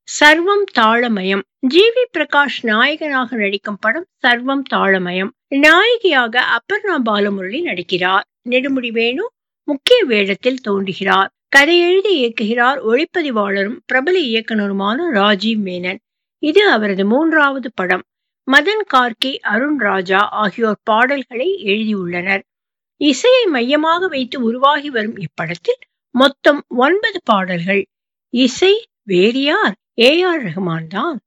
சர்வம் தாளமயம் G we Prakash நாயகனாக நடிக்கும் படம் சர்வம் தாளமயம் நாயகியாக அப்பர்ணா பாலமுரளி நடிக்கிறார் நெடுமுடி வேணு முக்கிய வேடத்தில் தோன்றுகிறார் கதை எழுதி இயக்குகிறார் ஒளிப்பதிவாளரும் பிரபல இயக்குனருமான ராஜீவ் மேனன் இது அவரது மூன்றாவது படம் மதன் கார்கே அருண் ராஜா ஆகியோர் பாடல்களை எழுதியுள்ளனர் இசையை மையமாக வைத்து உருவாகி வரும் இப்படத்தில் மொத்தம் ஒன்பது பாடல்கள் இசை வேறு யார் ஏ ஆர் ரஹ்மான் தான்